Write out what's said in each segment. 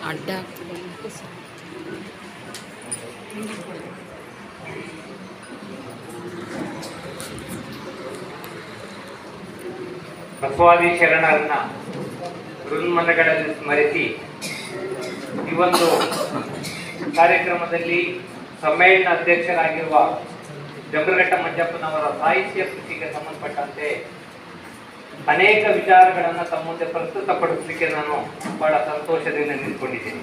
ಅಡ್ಡ ಆಗ್ತದೆ ಬಸವಾದಿ ಶರಣರನ್ನ ಋನ್ಮನಗಳಲ್ಲಿ ಸ್ಮರಿಸಿ ಈ ಒಂದು ಕಾರ್ಯಕ್ರಮದಲ್ಲಿ ಸಮ್ಮೇಳನ ಅಧ್ಯಕ್ಷರಾಗಿರುವ ಜಂಬರಘಟ್ಟ ಮಂಜಪ್ಪನವರ ಸಾಹಿತ್ಯ ಕೃಷಿಗೆ ಸಂಬಂಧಪಟ್ಟಂತೆ ಅನೇಕ ವಿಚಾರಗಳನ್ನು ತಮ್ಮ ಮುಂದೆ ಪ್ರಸ್ತುತಪಡಿಸಲಿಕ್ಕೆ ನಾನು ಬಹಳ ಸಂತೋಷದಿಂದ ನಿಂತ್ಕೊಂಡಿದ್ದೀನಿ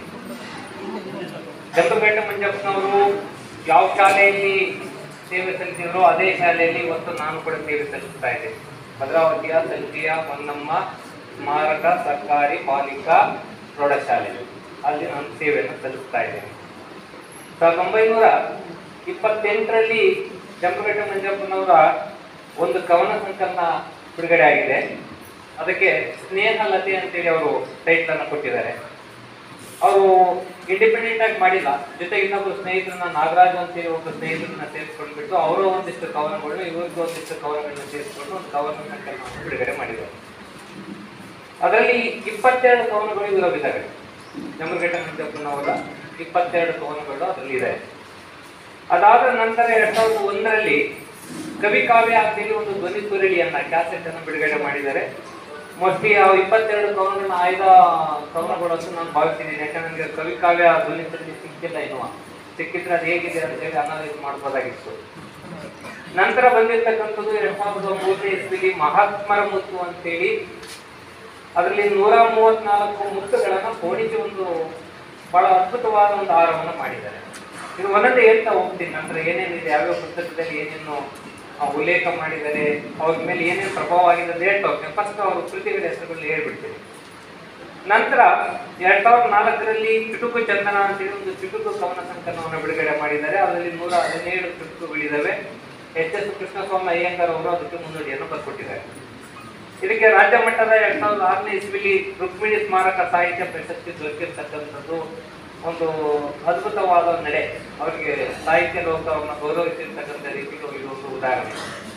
ಜಂಬರಘಟ್ಟ ಮಂಜಪ್ಪನವರು ಯಾವ ಶಾಲೆಯಲ್ಲಿ ಸೇವೆ ಸಲ್ಲಿಸಿದ್ರು ಅದೇ ಶಾಲೆಯಲ್ಲಿ ಇವತ್ತು ನಾನು ಕೂಡ ಸೇವೆ ಸಲ್ಲಿಸ್ತಾ ಇದ್ದೇನೆ ಭದ್ರಾವತಿಯ ಸಂಜೆಯ ಹೊನ್ನಮ್ಮ ಸ್ಮಾರಕ ಸರ್ಕಾರಿ ಬಾಲಿಕಾ ಪ್ರೌಢಶಾಲೆ ಅಲ್ಲಿ ನಾನು ಸೇವೆಯನ್ನು ಸಲ್ಲಿಸ್ತಾ ಇದ್ದೇನೆ ಸಾವಿರದ ಒಂಬೈನೂರ ಇಪ್ಪತ್ತೆಂಟರಲ್ಲಿ ಜಂಬರಘಟ್ಟ ಮಂಜಪ್ಪನವರ ಒಂದು ಕವನ ಸಂಕಲನ ಬಿಡುಗಡೆ ಆಗಿದೆ ಅದಕ್ಕೆ ಸ್ನೇಹಲತೆ ಅಂತೇಳಿ ಅವರು ಟೈಟಲ್ ಅನ್ನು ಕೊಟ್ಟಿದ್ದಾರೆ ಅವರು ಇಂಡಿಪೆಂಡೆಂಟ್ ಆಗಿ ಮಾಡಿಲ್ಲ ಜೊತೆಗೆ ಇನ್ನೊಬ್ರು ಸ್ನೇಹಿತರನ್ನ ನಾಗರಾಜ್ ಅಂತೇಳಿ ಒಬ್ಬ ಸ್ನೇಹಿತರನ್ನ ಸೇರಿಸ್ಕೊಂಡ್ಬಿಟ್ಟು ಅವರು ಒಂದಿಷ್ಟು ಕವನಗಳು ಇವ್ರಿಗೂ ಒಂದಿಷ್ಟು ಕವನಗಳನ್ನ ಸೇರಿಸ್ಕೊಂಡು ಒಂದು ಕವನ ಸಂಕಲನವನ್ನು ಬಿಡುಗಡೆ ಮಾಡಿದ್ದಾರೆ ಅದರಲ್ಲಿ ಇಪ್ಪತ್ತೆರಡು ಕವನಗಳು ಇರೋದಿದ್ದಾವೆ ಜಮರ್ಘಟ್ಟ ಮಂಜಪ್ಪನವರ ಇಪ್ಪತ್ತೆರಡು ಕವನಗಳು ಅದರಲ್ಲಿ ಇದೆ ಅದಾದ ನಂತರ ಎರಡ್ ಸಾವಿರದ ಒಂದರಲ್ಲಿ ಕವಿ ಕಾವ್ಯ ಅಂತೇಳಿ ಒಂದು ಧ್ವನಿ ಸುರಳಿಯನ್ನ ಕ್ಯಾಸೆಟ್ ಅನ್ನು ಬಿಡುಗಡೆ ಮಾಡಿದ್ದಾರೆ ಮೋಸ್ಟ್ಲಿ ಆ ಇಪ್ಪತ್ತೆರಡು ಕವನಗಳನ್ನ ಆಯ್ದ ಕವನಗಳು ಅಂತ ನಾನು ಭಾವಿಸಿದ್ದೀನಿ ಯಾಕಂದ್ರೆ ನನಗೆ ಕವಿ ಕಾವ್ಯ ಧ್ವನಿ ಸುರಳಿ ಸಿಕ್ಕಿಲ್ಲ ಇನ್ನು ಸಿಕ್ಕಿದ್ರೆ ಅದು ಹೇಗಿದೆ ಅಂತ ಹೇಳಿ ಅನಾಲೈಸ್ ಮಾಡ್ಬೋದಾಗಿತ್ತು ನಂತರ ಬಂದಿರತಕ್ಕಂಥದ್ದು ಎರಡ್ ಸಾವಿರದ ಮೂರನೇ ಇಸ್ವಿಲಿ ಮಹಾತ್ಮರ ಮುತ್ತು ಅಂತೇಳಿ ಅದರಲ್ಲಿ ನೂರ ಮೂವತ್ನಾಲ್ಕು ಮುತ್ತುಗಳನ್ನ ಪೋಣಿಸಿ ಒಂದು ಬಹಳ ಅದ್ಭುತವಾದ ಒಂದು ಆಹಾರವನ್ನು ಮಾಡಿದ್ದಾರೆ ಇದು ಒಂದೊಂದೇ ಹೇಳ್ತಾ ಹೋಗ್ತೀನಿ ನಂತರ ಏನೇನಿದೆ ಯಾವ್ಯಾವ ಪುಸ್ತಕದಲ್ಲಿ ಏನೇನು ಆ, ಉಲ್ಲೇಖ ಮಾಡಿದ್ದಾರೆ ಅವ್ರ ಮೇಲೆ ಏನೇನು ಪ್ರಭಾವ ಆಗಿದೆ ಅಂತ ಹೇಳ್ತಾ ಹೋಗ್ತೀನಿ ಫಸ್ಟ್ ಅವರು ಕೃತಿಗಳ ಹೆಸರುಗಳನ್ನ ಹೇಳ್ಬಿಡ್ತೀನಿ ನಂತರ ಎರಡ್ ಸಾವಿರದ ನಾಲ್ಕರಲ್ಲಿ ಚುಟುಕು ಚಂದನ ಅಂತೇಳಿ ಒಂದು ಚುಟುಕು ಕವನ ಸಂಕಲನವನ್ನು ಬಿಡುಗಡೆ ಮಾಡಿದ್ದಾರೆ ಅದರಲ್ಲಿ ನೂರ ಹದಿನೇಳು ಚುಟುಕುಗಳಿದ್ದಾವೆ ಎಚ್ ಎಸ್ ಕೃಷ್ಣಸ್ವಾಮಿ ಅಯ್ಯಂಗಾರ್ ಅವರು ಅದಕ್ಕೆ ಮುನ್ನುಡಿಯನ್ನು ಬರ್ಕೊಟ್ಟಿದ್ದಾರೆ ಇದಕ್ಕೆ ರಾಜ್ಯ ಮಟ್ಟದ ಎರಡ್ ಸಾವಿರದ ಆರನೇ ಇಸ್ವಿಲಿ ರುಕ್ಮಿಣಿ ಸ್ಮಾರಕ ಸಾಹಿತ್ಯ ಪ್ರಶಸ್ತಿ ದೊರಕಿರ್ತಕ್ಕಂಥದ್ದು ಒಂದು ಅದ್ಭುತವಾದ ನಡೆ ಅವರಿಗೆ ಸಾಹಿತ್ಯ ಲೋಕವನ್ನು ಗೌರವಿಸಿರ್ತಕ್ಕಂಥ ರೀತಿಗೆ ಇದು ಒಂದು ಉದಾಹರಣೆ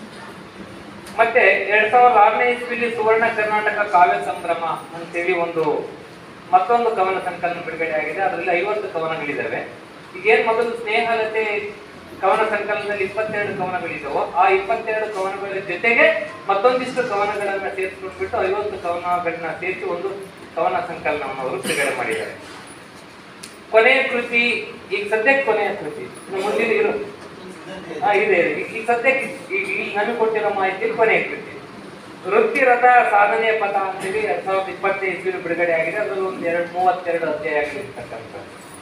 ಮತ್ತೆ ಎರಡ್ ಸಾವಿರದ ಆರನೇ ಇಸ್ವಿಲಿ ಸುವರ್ಣ ಕರ್ನಾಟಕ ಕಾವ್ಯ ಸಂಭ್ರಮ ಅಂತೇಳಿ ಒಂದು ಮತ್ತೊಂದು ಕವನ ಸಂಕಲನ ಬಿಡುಗಡೆ ಆಗಿದೆ ಅದರಲ್ಲಿ ಐವತ್ತು ಕವನಗಳಿದ್ದಾವೆ ಈಗೇನ್ ಮೊದಲು ಸ್ನೇಹಲತೆ ಕವನ ಸಂಕಲನದಲ್ಲಿ ಇಪ್ಪತ್ತೆರಡು ಕವನಗಳಿದ್ದವು ಆ ಇಪ್ಪತ್ತೆರಡು ಕವನಗಳ ಜೊತೆಗೆ ಮತ್ತೊಂದಿಷ್ಟು ಕವನಗಳನ್ನ ಸೇರಿಸ್ಕೊಂಡ್ಬಿಟ್ಟು ಐವತ್ತು ಕವನಗಳನ್ನ ಸೇರಿಸಿ ಒಂದು ಕವನ ಸಂಕಲನವನ್ನು ಅವರು ಬಿಡುಗಡೆ ಮಾಡಿದ್ದಾರೆ ಕೊನೆಯ ಕೃತಿ ಈಗ ಸದ್ಯಕ್ಕೆ ಕೊನೆಯ ಕೃತಿ ಇನ್ನು ಮುಂದಿನ ಇರು ಆ, ಇದೆ ಇದೆ. ಈಗ ಸದ್ಯಕ್ಕೆ ಈಗ ಈಗ ನನಗೆ ಕೊಟ್ಟಿರೋ ಮಾಹಿತಿ ಕೊನೆಯ ಕೃತಿ ವೃತ್ತಿರಥ ಸಾಧನೆಯ ಪಥ ಅಂತೇಳಿ ಎರಡ್ ಸಾವಿರದ ಇಪ್ಪತ್ತೈದು ಇಸ್ವಿಲಿ ಬಿಡುಗಡೆ ಆಗಿದೆ ಅದರಲ್ಲಿ ಒಂದು ಎರಡು ಮೂವತ್ತೆರಡು ಅಧ್ಯಾಯಗಳಿರ್ತಕ್ಕಂಥದ್ದು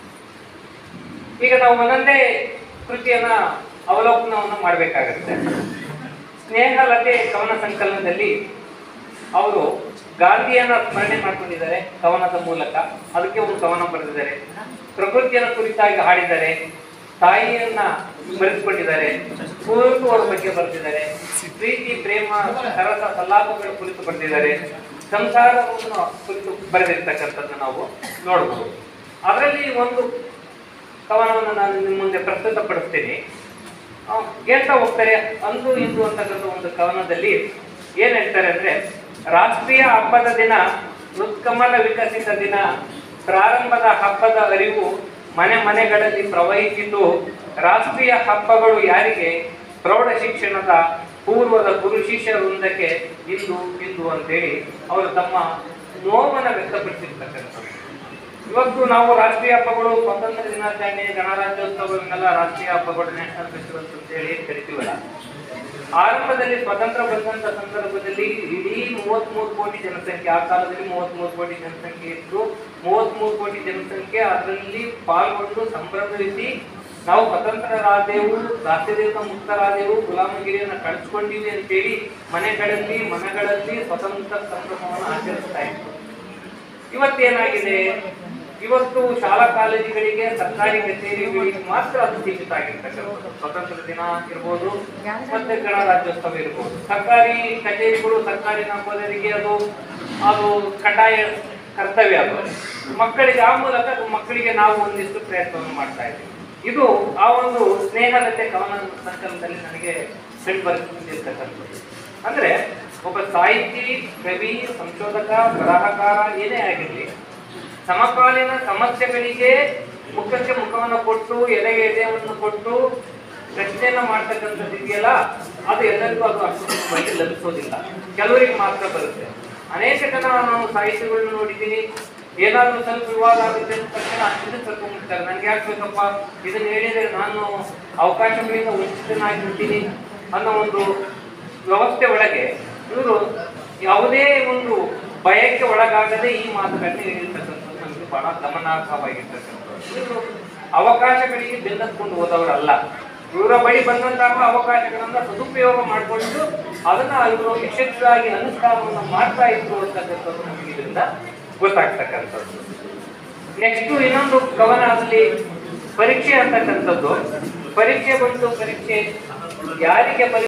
ಈಗ ನಾವು ಒಂದೊಂದೇ ಕೃತಿಯನ್ನ ಅವಲೋಕನವನ್ನು ಮಾಡಬೇಕಾಗುತ್ತೆ ಸ್ನೇಹಲತೆ ಕವನ ಸಂಕಲನದಲ್ಲಿ ಅವರು ಗಾಂಧಿಯನ್ನ ಸ್ಮರಣೆ ಮಾಡ್ಕೊಂಡಿದ್ದಾರೆ ಕವನದ ಮೂಲಕ ಅದಕ್ಕೆ ಒಂದು ಕವನ ಬರೆದಿದ್ದಾರೆ ಪ್ರಕೃತಿಯನ್ನ ಕುರಿತಾಗಿ ಹಾಡಿದ್ದಾರೆ ತಾಯಿಯನ್ನ ಸ್ಮರಿಸಿಕೊಂಡಿದ್ದಾರೆ ಕುವೆಂಪು ಅವರ ಬಗ್ಗೆ ಬರೆದಿದ್ದಾರೆ ಪ್ರೀತಿ ಪ್ರೇಮ ಸರಸ ಸಲ್ಲಾಪಗಳ ಕುರಿತು ಬರೆದಿದ್ದಾರೆ ಸಂಸಾರವನ್ನು ಕುರಿತು ಬರೆದಿರ್ತಕ್ಕಂಥದ್ದು ನಾವು ನೋಡಬಹುದು ಅದರಲ್ಲಿ ಒಂದು ಕವನವನ್ನು ನಾನು ನಿಮ್ಮ ಮುಂದೆ ಪ್ರಸ್ತುತಪಡಿಸ್ತೀನಿ ಆ, ಹೇಳ್ತಾ ಹೋಗ್ತಾರೆ ಅಂದು ಇಂದು ಅಂತಕ್ಕಂಥ ಒಂದು ಕವನದಲ್ಲಿ ಏನ್ ಹೇಳ್ತಾರೆ ಅಂದ್ರೆ ರಾಷ್ಟ್ರೀಯ ಹಬ್ಬದ ದಿನ ಉತ್ಕಮಲ ವಿಕಸಿತ ದಿನ ಪ್ರಾರಂಭದ ಹಬ್ಬದ ಅರಿವು ಮನೆ ಮನೆಗಳಲ್ಲಿ ಪ್ರವಹಿಸಿದ್ದು ರಾಷ್ಟ್ರೀಯ ಹಬ್ಬಗಳು ಯಾರಿಗೆ ಪ್ರೌಢ ಶಿಕ್ಷಣದ ಪೂರ್ವದ ಗುರು ಶಿಷ್ಯ ವೃಂದಕ್ಕೆ ಇಂದು ಇಂದು ಅಂತೇಳಿ ಅವರು ತಮ್ಮ ನೋವನ್ನು ವ್ಯಕ್ತಪಡಿಸಿರ್ತಕ್ಕಂಥದ್ದು ಇವತ್ತು ನಾವು ರಾಷ್ಟ್ರೀಯ ಹಬ್ಬಗಳು ಸ್ವಾತಂತ್ರ್ಯ ದಿನಾಚರಣೆ ಗಣರಾಜ್ಯೋತ್ಸವಗಳನ್ನೆಲ್ಲ ರಾಷ್ಟ್ರೀಯ ಹಬ್ಬಗಳು ನ್ಯಾಷನಲ್ ಫೆಸ್ಟಿವಲ್ಸ್ ಅಂತ ಹೇಳಿ ಕರಿತೀವಲ್ಲ ಆರಂಭದಲ್ಲಿ ಸ್ವತಂತ್ರ ಬಂದಂತ ಸಂದರ್ಭದಲ್ಲಿ ಇಡೀ ಮೂವತ್ಮೂರು ಕೋಟಿ ಜನಸಂಖ್ಯೆ ಆ ಕಾಲದಲ್ಲಿ ಮೂವತ್ಮೂರು ಕೋಟಿ ಜನಸಂಖ್ಯೆ ಇತ್ತು ಮೂವತ್ಮೂರು ಕೋಟಿ ಜನಸಂಖ್ಯೆ ಅದರಲ್ಲಿ ಪಾಲ್ಗೊಂಡು ಸಂಭ್ರಮಿಸಿ ನಾವು ಸ್ವತಂತ್ರರಾದೆವು ರಾಷ್ಟ್ರದಿಂದ ಮುಕ್ತರಾದೆವು ಗುಲಾಮಗಿರಿಯನ್ನು ಕಳಿಸ್ಕೊಂಡಿವಿ ಅಂತೇಳಿ ಮನೆಗಳಲ್ಲಿ ಮನೆಗಳಲ್ಲಿ ಸ್ವತಂತ್ರ ಸಂಭ್ರಮವನ್ನು ಆಚರಿಸ್ತಾ ಇತ್ತು ಇವತ್ತೇನಾಗಿದೆ ಇವತ್ತು ಶಾಲಾ ಕಾಲೇಜುಗಳಿಗೆ ಸರ್ಕಾರಿ ಕಚೇರಿಗಳಿಗೆ ಮಾತ್ರ ಅದು ಸೀಮಿತ ಆಗಿರ್ತಕ್ಕಂಥದ್ದು ಸ್ವತಂತ್ರ ದಿನ ಇರ್ಬೋದು ಮತ್ತೆ ಗಣರಾಜ್ಯೋತ್ಸವ ಇರ್ಬೋದು ಸರ್ಕಾರಿ ಕಚೇರಿಗಳು ಸರ್ಕಾರಿ ನೌಕರರಿಗೆ ಅದು ಅದು ಕಡ್ಡಾಯ ಕರ್ತವ್ಯ ಅದು ಮಕ್ಕಳಿಗೆ ಆ ಮೂಲಕ ಅದು ಮಕ್ಕಳಿಗೆ ನಾವು ಒಂದಿಷ್ಟು ಪ್ರಯತ್ನವನ್ನು ಮಾಡ್ತಾ ಇದ್ದೀವಿ ಇದು ಆ ಒಂದು ಸ್ನೇಹಲತೆ ಕವನ ಸಂಕಲನದಲ್ಲಿ ನನಗೆ ಕಂಡು ಬರ್ತಿರ್ತಕ್ಕಂಥದ್ದು ಅಂದ್ರೆ ಒಬ್ಬ ಸಾಹಿತಿ ಕವಿ ಸಂಶೋಧಕ ಬರಹಕಾರ ಏನೇ ಆಗಿರ್ಲಿ ಸಮಕಾಲೀನ ಸಮಸ್ಯೆಗಳಿಗೆ ಮುಖಕ್ಕೆ ಮುಖವನ್ನು ಕೊಟ್ಟು ಎದೆಗೆ ಎದೆಯನ್ನು ಕೊಟ್ಟು ಪ್ರಶ್ನೆಯನ್ನ ಮಾಡ್ತಕ್ಕಂಥದ್ದು ಇದೆಯಲ್ಲ ಅದು ಎಲ್ಲರಿಗೂ ಅದು ಅಷ್ಟು ಬೈಕ್ ಲಭಿಸೋದಿಲ್ಲ ಕೆಲವರಿಗೆ ಮಾತ್ರ ಬರುತ್ತೆ ಅನೇಕ ಜನ ನಾನು ಸಾಹಿತ್ಯಗಳನ್ನ ನೋಡಿದ್ದೀನಿ ಏನಾದ್ರೂ ಸ್ವಲ್ಪ ವಿವಾದ ಆಗುತ್ತೆ ಅಂದ ತಕ್ಷಣ ಅಷ್ಟು ಕರ್ಕೊಂಡ್ಬಿಡ್ತಾರೆ ನನ್ಗೆ ಯಾಕೆ ಬೇಕಪ್ಪ ಇದನ್ನ ಹೇಳಿದ್ರೆ ನಾನು ಅವಕಾಶಗಳಿಂದ ವಂಚಿತನಾಗಿರ್ತೀನಿ ಅನ್ನೋ ಒಂದು ವ್ಯವಸ್ಥೆ ಒಳಗೆ ಇವರು ಯಾವುದೇ ಒಂದು ಭಯಕ್ಕೆ ಒಳಗಾಗದೆ ಈ ಮಾತುಗಳನ್ನ ಹೇಳಿರ್ತಕ್ಕಂಥದ್ದು ನಮಗೆ ಬಹಳ ಗಮನಾರ್ಹವಾಗಿರ್ತಕ್ಕಂಥದ್ದು ಇವರು ಅವಕಾಶಗಳಿಗೆ ಬೆನ್ನತ್ಕೊಂಡು ಹೋದವರಲ್ಲ ಇವರ ಬಳಿ ಬಂದಂತಹ ಅವಕಾಶಗಳನ್ನ ಸದುಪಯೋಗ ಮಾಡಿಕೊಂಡು ಅದನ್ನ ಇವರು ಯಶಸ್ವಿಯಾಗಿ ಅನುಷ್ಠಾನವನ್ನು ಮಾಡ್ತಾ ಇದ್ರು ಅಂತಕ್ಕಂಥದ್ದು ನಮಗೆ ಇದರಿಂದ ಗೊತ್ತಾಗ್ತಕ್ಕಂಥದ್ದು ನೆಕ್ಸ್ಟ್ ಇನ್ನೊಂದು ಕವನ ಅಲ್ಲಿ ಪರೀಕ್ಷೆ ಅಂತಕ್ಕಂಥದ್ದು ಪರೀಕ್ಷೆ ಬಂತು ಪರೀಕ್ಷೆ ಯಾರಿಗೆ ಪರೀಕ್ಷೆ